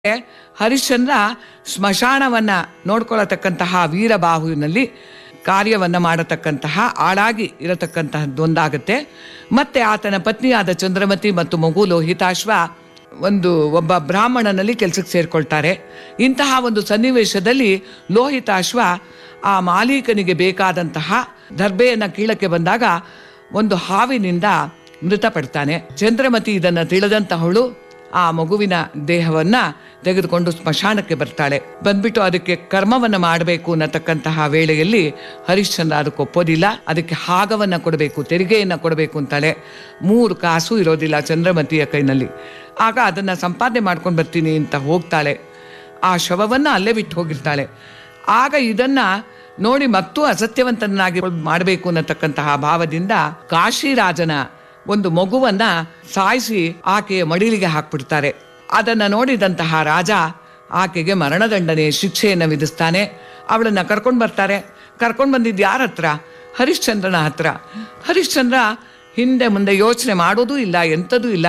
ಹರಿಶ್ಚಂದ್ರ ಸ್ಮಶಾನವನ್ನ ನೋಡ್ಕೊಳ್ಳತಕ್ಕಂತಹ ವೀರಬಾಹುವಿನಲ್ಲಿ ಕಾರ್ಯವನ್ನ ಮಾಡತಕ್ಕಂತಹ ಆಳಾಗಿ ಇರತಕ್ಕಂತಹದ್ದೊಂದಾಗತ್ತೆ ಮತ್ತೆ ಆತನ ಪತ್ನಿಯಾದ ಚಂದ್ರಮತಿ ಮತ್ತು ಮಗು ಲೋಹಿತಾಶ್ವ ಒಂದು ಒಬ್ಬ ಬ್ರಾಹ್ಮಣನಲ್ಲಿ ಕೆಲಸಕ್ಕೆ ಸೇರ್ಕೊಳ್ತಾರೆ ಇಂತಹ ಒಂದು ಸನ್ನಿವೇಶದಲ್ಲಿ ಲೋಹಿತಾಶ್ವ ಆ ಮಾಲೀಕನಿಗೆ ಬೇಕಾದಂತಹ ದರ್ಬೆಯನ್ನ ಕೀಳಕ್ಕೆ ಬಂದಾಗ ಒಂದು ಹಾವಿನಿಂದ ಮೃತಪಡ್ತಾನೆ ಚಂದ್ರಮತಿ ಇದನ್ನ ತಿಳಿದಂತಹವಳು ಆ ಮಗುವಿನ ದೇಹವನ್ನ ತೆಗೆದುಕೊಂಡು ಸ್ಮಶಾನಕ್ಕೆ ಬರ್ತಾಳೆ ಬಂದ್ಬಿಟ್ಟು ಅದಕ್ಕೆ ಕರ್ಮವನ್ನ ಮಾಡಬೇಕು ಅನ್ನತಕ್ಕಂತಹ ವೇಳೆಯಲ್ಲಿ ಹರಿಶ್ಚಂದ್ರ ಅದಕ್ಕೆ ಒಪ್ಪೋದಿಲ್ಲ ಅದಕ್ಕೆ ಹಾಗವನ್ನ ಕೊಡಬೇಕು ತೆರಿಗೆಯನ್ನ ಕೊಡಬೇಕು ಅಂತಾಳೆ ಮೂರು ಕಾಸು ಇರೋದಿಲ್ಲ ಚಂದ್ರಮತಿಯ ಕೈನಲ್ಲಿ ಆಗ ಅದನ್ನ ಸಂಪಾದನೆ ಮಾಡ್ಕೊಂಡು ಬರ್ತೀನಿ ಅಂತ ಹೋಗ್ತಾಳೆ ಆ ಶವವನ್ನ ಅಲ್ಲೇ ಬಿಟ್ಟು ಹೋಗಿರ್ತಾಳೆ ಆಗ ಇದನ್ನ ನೋಡಿ ಮತ್ತೂ ಅಸತ್ಯವಂತನಾಗಿ ಮಾಡಬೇಕು ಅನ್ನತಕ್ಕಂತಹ ಭಾವದಿಂದ ಕಾಶಿರಾಜನ ಒಂದು ಮಗುವನ್ನ ಸಾಯಿಸಿ ಆಕೆಯ ಮಡಿಲಿಗೆ ಹಾಕ್ಬಿಡ್ತಾರೆ ಅದನ್ನ ನೋಡಿದಂತಹ ರಾಜ ಆಕೆಗೆ ಮರಣದಂಡನೆ ಶಿಕ್ಷೆಯನ್ನು ವಿಧಿಸ್ತಾನೆ ಅವಳನ್ನ ಕರ್ಕೊಂಡು ಬರ್ತಾರೆ ಕರ್ಕೊಂಡು ಬಂದಿದ್ದು ಯಾರ ಹತ್ರ ಹರಿಶ್ಚಂದ್ರನ ಹತ್ರ ಹರಿಶ್ಚಂದ್ರ ಹಿಂದೆ ಮುಂದೆ ಯೋಚನೆ ಮಾಡೋದೂ ಇಲ್ಲ ಎಂಥದೂ ಇಲ್ಲ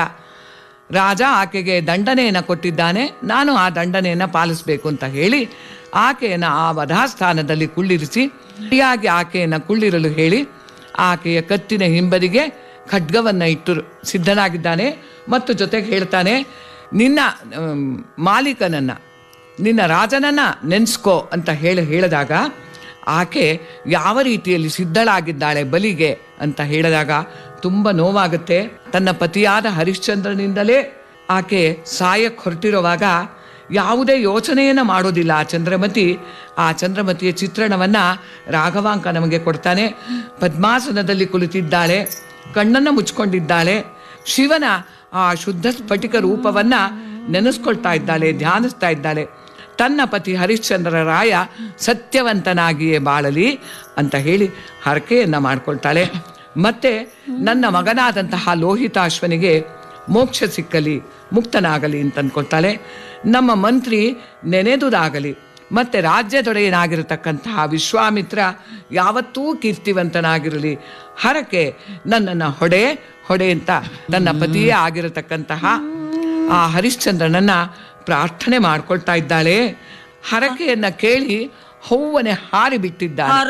ರಾಜ ಆಕೆಗೆ ದಂಡನೆಯನ್ನು ಕೊಟ್ಟಿದ್ದಾನೆ ನಾನು ಆ ದಂಡನೆಯನ್ನು ಪಾಲಿಸಬೇಕು ಅಂತ ಹೇಳಿ ಆಕೆಯನ್ನು ಆ ವಧಾಸ್ಥಾನದಲ್ಲಿ ಕುಳ್ಳಿರಿಸಿ ಸರಿಯಾಗಿ ಆಕೆಯನ್ನು ಕುಳ್ಳಿರಲು ಹೇಳಿ ಆಕೆಯ ಕತ್ತಿನ ಹಿಂಬದಿಗೆ ಖಡ್ಗವನ್ನು ಇಟ್ಟು ಸಿದ್ಧನಾಗಿದ್ದಾನೆ ಮತ್ತು ಜೊತೆಗೆ ಹೇಳ್ತಾನೆ ನಿನ್ನ ಆಮ್, ಮಾಲೀಕನನ್ನ ನಿನ್ನ ರಾಜನನ್ನ ನೆನೆಸ್ಕೋ ಅಂತ ಹೇಳಿ ಹೇಳಿದಾಗ ಆಕೆ ಯಾವ ರೀತಿಯಲ್ಲಿ ಸಿದ್ಧಳಾಗಿದ್ದಾಳೆ ಬಲಿಗೆ ಅಂತ ಹೇಳಿದಾಗ ತುಂಬ ನೋವಾಗುತ್ತೆ ತನ್ನ ಪತಿಯಾದ ಹರಿಶ್ಚಂದ್ರನಿಂದಲೇ ಆಕೆ ಸಾಯಕ್ಕೆ ಹೊರಟಿರುವಾಗ ಯಾವುದೇ ಯೋಚನೆಯನ್ನ ಮಾಡೋದಿಲ್ಲ ಆ ಚಂದ್ರಮತಿ ಆ ಚಂದ್ರಮತಿಯ ಚಿತ್ರಣವನ್ನ ರಾಘವಾಂಕ ನಮಗೆ ಕೊಡ್ತಾನೆ ಪದ್ಮಾಸನದಲ್ಲಿ ಕುಳಿತಿದ್ದಾಳೆ ಕಣ್ಣನ್ನ ಮುಚ್ಕೊಂಡಿದ್ದಾಳೆ ಶಿವನ ಆ ಶುದ್ಧ ಸ್ಫಟಿಕ ರೂಪವನ್ನ ನೆನೆಸ್ಕೊಳ್ತಾ ಇದ್ದಾಳೆ ಧ್ಯಾನಿಸ್ತಾ ಇದ್ದಾಳೆ ತನ್ನ ಪತಿ ಹರಿಶ್ಚಂದ್ರ ರಾಯ ಸತ್ಯವಂತನಾಗಿಯೇ ಬಾಳಲಿ ಅಂತ ಹೇಳಿ ಹರಕೆಯನ್ನ ಮಾಡ್ಕೊಳ್ತಾಳೆ ಮತ್ತೆ ನನ್ನ ಮಗನಾದಂತಹ ಲೋಹಿತಾಶ್ವನಿಗೆ ಮೋಕ್ಷ ಸಿಕ್ಕಲಿ ಮುಕ್ತನಾಗಲಿ ಅಂತ ಅನ್ಕೊಳ್ತಾಳೆ ನಮ್ಮ ಮಂತ್ರಿ ನೆನೆದುದಾಗಲಿ ಮತ್ತೆ ರಾಜ್ಯದೊಡೆಯನಾಗಿರತಕ್ಕಂತಹ ವಿಶ್ವಾಮಿತ್ರ ಯಾವತ್ತೂ ಕೀರ್ತಿವಂತನಾಗಿರಲಿ ಹರಕೆ ನನ್ನನ್ನು ಹೊಡೆ ಹೊಡೆ ಅಂತ ನನ್ನ ಪತಿಯೇ ಆಗಿರತಕ್ಕಂತಹ ಆ ಹರಿಶ್ಚಂದ್ರನನ್ನ ಪ್ರಾರ್ಥನೆ ಮಾಡ್ಕೊಳ್ತಾ ಇದ್ದಾಳೆ ಹರಕೆಯನ್ನ ಕೇಳಿ ಹೂವನೆ ಹಾರಿ ಬಿಟ್ಟಿದ್ದಾಳೆ